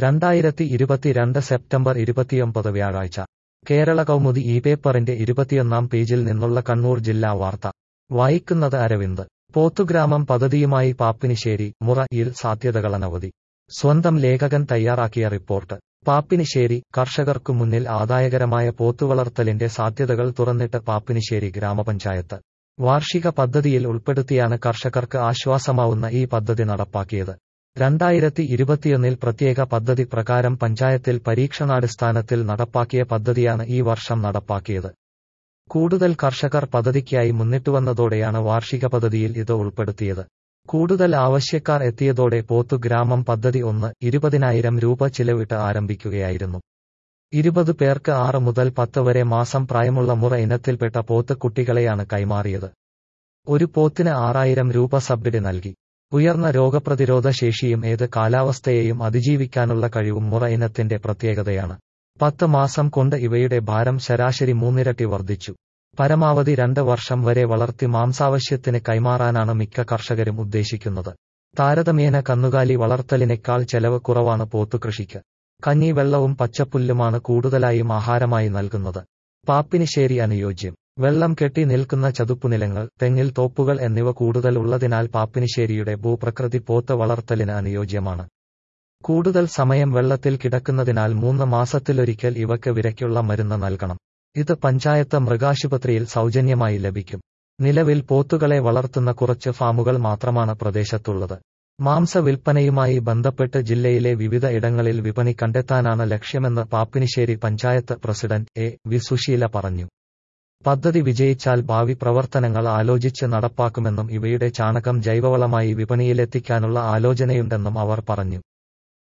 രണ്ടായിരത്തി ഇരുപത്തിരണ്ട് സെപ്റ്റംബർ ഇരുപത്തിയൊമ്പത് വ്യാഴാഴ്ച കേരള കൗമുദി ഈ പേപ്പറിന്റെ ഇരുപത്തിയൊന്നാം പേജിൽ നിന്നുള്ള കണ്ണൂർ ജില്ലാ വാർത്ത വായിക്കുന്നത് അരവിന്ദ് പോത്തുഗ്രാമം പദ്ധതിയുമായി പാപ്പിനിശ്ശേരി മുറ യിൽ സാധ്യതകളനവധി സ്വന്തം ലേഖകൻ തയ്യാറാക്കിയ റിപ്പോർട്ട് പാപ്പിനിശ്ശേരി കർഷകർക്കു മുന്നിൽ ആദായകരമായ പോത്തുവളർത്തലിന്റെ സാധ്യതകൾ തുറന്നിട്ട് പാപ്പിനിശ്ശേരി ഗ്രാമപഞ്ചായത്ത് വാർഷിക പദ്ധതിയിൽ ഉൾപ്പെടുത്തിയാണ് കർഷകർക്ക് ആശ്വാസമാവുന്ന ഈ പദ്ധതി നടപ്പാക്കിയത് രണ്ടായിരത്തി ഇരുപത്തിയൊന്നിൽ പ്രത്യേക പദ്ധതി പ്രകാരം പഞ്ചായത്തിൽ പരീക്ഷണാടിസ്ഥാനത്തിൽ നടപ്പാക്കിയ പദ്ധതിയാണ് ഈ വർഷം നടപ്പാക്കിയത് കൂടുതൽ കർഷകർ പദ്ധതിക്കായി മുന്നിട്ടുവന്നതോടെയാണ് വാർഷിക പദ്ധതിയിൽ ഇത് ഉൾപ്പെടുത്തിയത് കൂടുതൽ ആവശ്യക്കാർ എത്തിയതോടെ പോത്തു ഗ്രാമം പദ്ധതി ഒന്ന് ഇരുപതിനായിരം രൂപ ചിലവിട്ട് ആരംഭിക്കുകയായിരുന്നു ഇരുപത് പേർക്ക് ആറ് മുതൽ പത്ത് വരെ മാസം പ്രായമുള്ള മുറ ഇനത്തിൽപ്പെട്ട പോത്ത് കുട്ടികളെയാണ് കൈമാറിയത് ഒരു പോത്തിന് ആറായിരം രൂപ സബ്സിഡി നൽകി ഉയർന്ന രോഗപ്രതിരോധ ശേഷിയും ഏത് കാലാവസ്ഥയെയും അതിജീവിക്കാനുള്ള കഴിവും മുറ ഇനത്തിന്റെ പ്രത്യേകതയാണ് പത്ത് മാസം കൊണ്ട് ഇവയുടെ ഭാരം ശരാശരി മൂന്നിരട്ടി വർദ്ധിച്ചു പരമാവധി രണ്ട് വർഷം വരെ വളർത്തി മാംസാവശ്യത്തിന് കൈമാറാനാണ് മിക്ക കർഷകരും ഉദ്ദേശിക്കുന്നത് താരതമ്യേന കന്നുകാലി വളർത്തലിനേക്കാൾ ചെലവ് കുറവാണ് പോത്തുകൃഷിക്ക് കഞ്ഞി വെള്ളവും പച്ചപ്പുല്ലുമാണ് കൂടുതലായും ആഹാരമായി നൽകുന്നത് പാപ്പിനിശ്ശേരി അനുയോജ്യം വെള്ളം കെട്ടി നിൽക്കുന്ന ചതുപ്പുനിലങ്ങൾ തെങ്ങിൽ തോപ്പുകൾ എന്നിവ കൂടുതൽ ഉള്ളതിനാൽ പാപ്പിനിശ്ശേരിയുടെ ഭൂപ്രകൃതി പോത്ത് വളർത്തലിന് അനുയോജ്യമാണ് കൂടുതൽ സമയം വെള്ളത്തിൽ കിടക്കുന്നതിനാൽ മൂന്ന് മാസത്തിലൊരിക്കൽ ഇവയ്ക്ക് വിരയ്ക്കുള്ള മരുന്ന് നൽകണം ഇത് പഞ്ചായത്ത് മൃഗാശുപത്രിയിൽ സൗജന്യമായി ലഭിക്കും നിലവിൽ പോത്തുകളെ വളർത്തുന്ന കുറച്ച് ഫാമുകൾ മാത്രമാണ് പ്രദേശത്തുള്ളത് മാംസ വിൽപ്പനയുമായി ബന്ധപ്പെട്ട് ജില്ലയിലെ വിവിധ ഇടങ്ങളിൽ വിപണി കണ്ടെത്താനാണ് ലക്ഷ്യമെന്ന് Pappinisseri panchayat president A V Susheela പറഞ്ഞു പദ്ധതി വിജയിച്ചാൽ ഭാവി പ്രവർത്തനങ്ങൾ ആലോചിച്ച് നടപ്പാക്കുമെന്നും ഇവയുടെ ചാണകം ജൈവവളമായി വിപണിയിലെത്തിക്കാനുള്ള ആലോചനയുണ്ടെന്നും അവർ പറഞ്ഞു